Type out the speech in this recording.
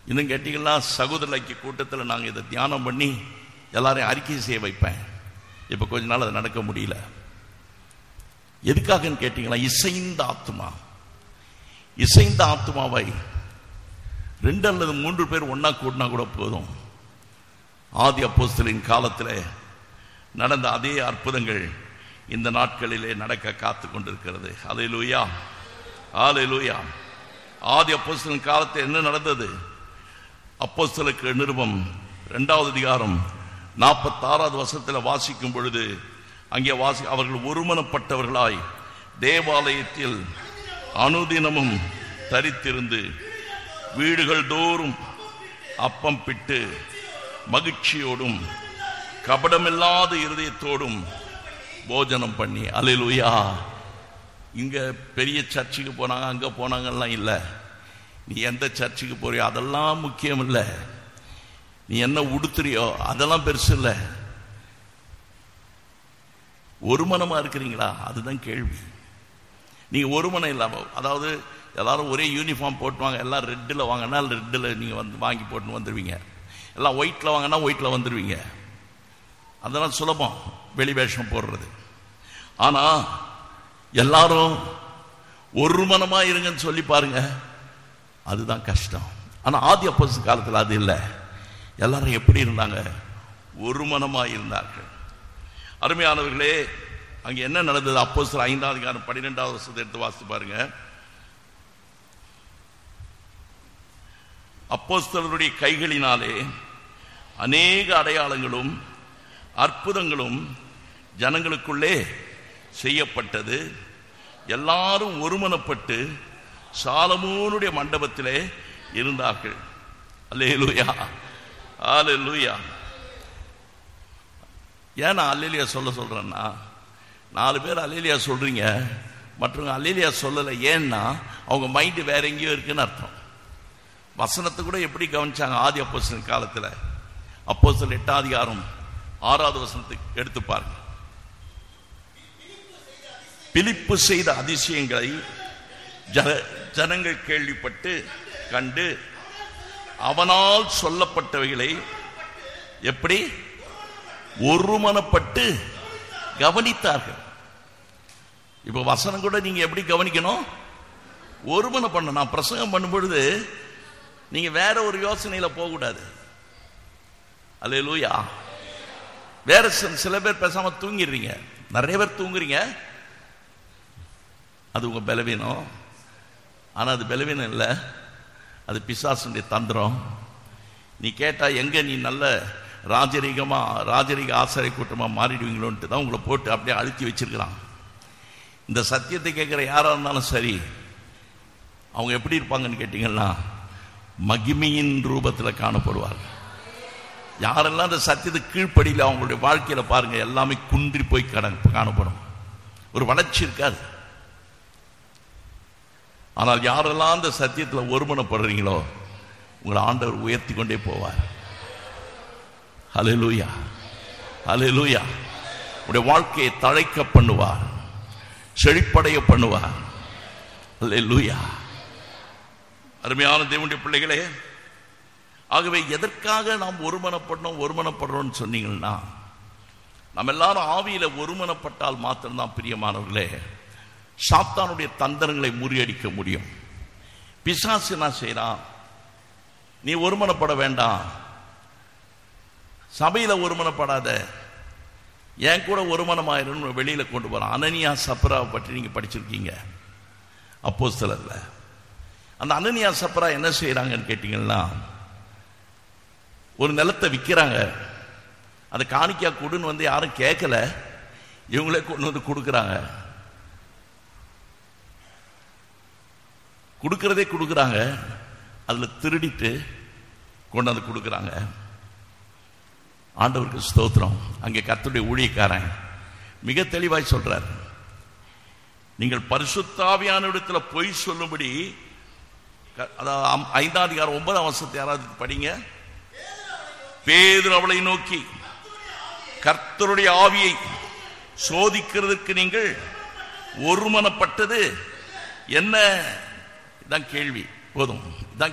இன்னும் கேட்டீங்கன்னா சகோதர ஐக்கிய கூட்டத்தில் நாங்கள் இதை தியானம் பண்ணி எல்லாரையும் அறிக்கை செய்ய வைப்பேன் இப்போ கொஞ்ச நாள் அது நடக்க முடியல எதுக்காகன்னு கேட்டீங்களா இசைந்த ஆத்மா இசைந்த ஆத்மாவை ரெண்டு அல்லது மூன்று பேர் ஒண்ணா கூட்டினா கூட போதும் ஆதி அப்போஸ்தலின் காலத்தில் நடந்த அதே அற்புதங்கள் இந்த நாட்களிலே நடக்க காத்து கொண்டிருக்கிறது அலை லூயா ஆலை லூயா ஆதி அப்போஸ்தலின் காலத்தில் என்ன நடந்தது அப்போஸ்தலுக்கு நிருபம் இரண்டாவது அதிகாரம் நாற்பத்தாறாவது வருஷத்தில் வாசிக்கும் பொழுது அங்கே வாசி அவர்கள் ஒருமனப்பட்டவர்களாய் தேவாலயத்தில் அனுதினமும் தரித்திருந்து வீடுகள் தோறும் அப்பம் பிட்டு மகிழ்ச்சியோடும் கபடமில்லாத இருதயத்தோடும் போஜனம் பண்ணி அலையிலுயா இங்க பெரிய சர்ச்சுக்கு போனாங்க அங்க போனாங்கலாம் இல்லை நீ எந்த சர்ச்சுக்கு போறியோ அதெல்லாம் முக்கியம் இல்லை நீ என்ன உடுத்துறியோ அதெல்லாம் பெருசு இல்லை ஒரு மனமா இருக்கிறீங்களா அதுதான் கேள்வி நீங்க ஒரு மனம் இல்லாம அதாவது எல்லாரும் ஒரே யூனிஃபார்ம் போட்டுவாங்க எல்லாம் ரெட்டில் வாங்கினா ரெட்டில் நீங்கள் வந்து வாங்கி போட்டு வந்துடுவீங்க எல்லாம் ஒயிட்டில் வாங்கினா ஒயிட்டில் வந்துடுவீங்க அதெல்லாம் சுலபம் வெளி வேஷம் போடுறது ஆனால் எல்லாரும் ஒரு மனமா இருங்கன்னு சொல்லி பாருங்க அதுதான் கஷ்டம் ஆனால் ஆதி அப்போசு காலத்தில் அது இல்லை எல்லாரும் எப்படி இருந்தாங்க ஒரு மனமா இருந்தார்கள் அருமையானவர்களே அங்க என்ன நடந்தது அப்போ சில ஐந்தாவது அதிகாரம் பன்னிரெண்டாவது வருஷத்தை எடுத்து வாசித்து பாருங்க அப்போஸ்தலருடைய கைகளினாலே அநேக அடையாளங்களும் அற்புதங்களும் ஜனங்களுக்குள்ளே செய்யப்பட்டது எல்லாரும் ஒருமனப்பட்டு சாலமோனுடைய மண்டபத்திலே இருந்தார்கள் அல்லேலூயா அல்லேலூயா ஏன் நான் அல்லேலியா சொல்ல சொல்றேன்னா நாலு பேர் அல்லேலியா சொல்றீங்க மற்றவங்க அல்லேலியா சொல்லலை ஏன்னா அவங்க மைண்டு வேற எங்கேயோ இருக்குன்னு அர்த்தம் வசனத்தை கூட எப்படி கவனிச்சாங்க ஆதி அப்போஸ்தலன் காலத்தில் அப்போஸ்தலன் எட்டாம் அதிகாரம் ஆறாவது வசனத்தை எடுத்து பாருங்க பிலிப்பு செய்த அதிசயங்களை ஜன- ஜனங்கள் கேள்விப்பட்டு கண்டு அவனால் சொல்லப்பட்டவைகளை எப்படி ஒருமனப்பட்டு கவனித்தார்கள் இப்ப வசனம் கூட நீங்க எப்படி கவனிக்கணும் ஒருமனை பண்ண நான் பிரசங்கம் பண்ணும் பொழுது நீங்க வேற ஒரு யோசனையில போக கூடாது அல்லேலூயா வேற சில- சில பேர் பேசாம தூங்கிடுறீங்க நிறைய பேர் தூங்குறீங்க அது உங்க பலவீனம் ஆனா அது பலவீனம் இல்லை அது பிசாசுடைய தந்திரம் நீ கேட்டா எங்க நீ நல்ல ராஜரீகமா ராஜரீக ஆசிரிய கூட்டமா மாறிடுவீங்களோன்ட்டு தான் உங்களை போட்டு அப்படியே அழுத்தி வச்சிருக்கிறான் இந்த சத்தியத்தை கேட்குற யாரா இருந்தாலும் சரி அவங்க எப்படி இருப்பாங்கன்னு கேட்டீங்கன்னா மகிமையின் ரூபத்தில் காணப்படுவார்கள் யாரெல்லாம் அந்த சத்தியத்துக்கு கீழ்ப்படியில் அவங்களுடைய வாழ்க்கையில பாருங்க எல்லாமே குன்றி போய் கட- காணப்படும் ஒரு வளர்ச்சி இருக்காது ஆனால் யாரெல்லாம் அந்த சத்தியத்தில் ஒருமனப்படுறீங்களோ உங்களை ஆண்டவர் உயர்த்தி கொண்டே போவார் ஹalleluya ஹalleluya உடைய வாழ்க்கையை தழைக்க பண்ணுவார் செழிப்படைய பண்ணுவார் ஹalleluya அருமையான தேவனுடைய பிள்ளைகளே ஆகவே எதற்காக நாம் ஒருமனப்படணும் ஒருமனப்படுறோம்னு சொன்னீங்கன்னா நம்ம எல்லாரும் ஆவியில ஒருமனப்பட்டால் மாத்திரம்தான் பிரியமானவர்களே சாத்தானுடைய தந்திரங்களை முறியடிக்க முடியும் பிசாசு என்ன செய்யறான் நீ ஒருமனப்பட வேண்டாம் சபையில ஒருமனப்படாத என் கூட ஒருமனமாயிரும் வெளியில கொண்டு போறான் அனனியா சப்ராவை பற்றி நீங்க படிச்சிருக்கீங்க அப்போஸ்தலர்ல அந்த அனனியா சப்ரா என்ன செய்யறாங்கன்னு கேட்டீங்கன்னா ஒரு நிலத்தை விற்கிறாங்க அதை காணிக்கா கொடுன்னு வந்து யாரும் கேட்கல இவங்களே கொண்டு வந்து கொடுக்குறாங்க கொடுக்கறதே கொடுக்குறாங்க அதுல திருடிட்டு கொண்டு வந்து கொடுக்குறாங்க ஆண்டவருக்கு ஸ்தோத்திரம் அங்கே கர்த்தருடைய ஊழியக்காரன் மிக தெளிவாய் சொல்றார் நீங்கள் பரிசுத்தாவியான இடத்துல பொய் சொல்லும்படி க- அதாவது அம்- ஐந்தாம் அதிகாரம் ஒன்பதாம் வருஷத்தை யாராவது படிங்க பேதுரு அவளை நோக்கி கர்த்தருடைய ஆவியை சோதிக்கிறதுக்கு நீங்கள் ஒருமனப்பட்டது என்ன இதான் கேள்வி போதும் இதான்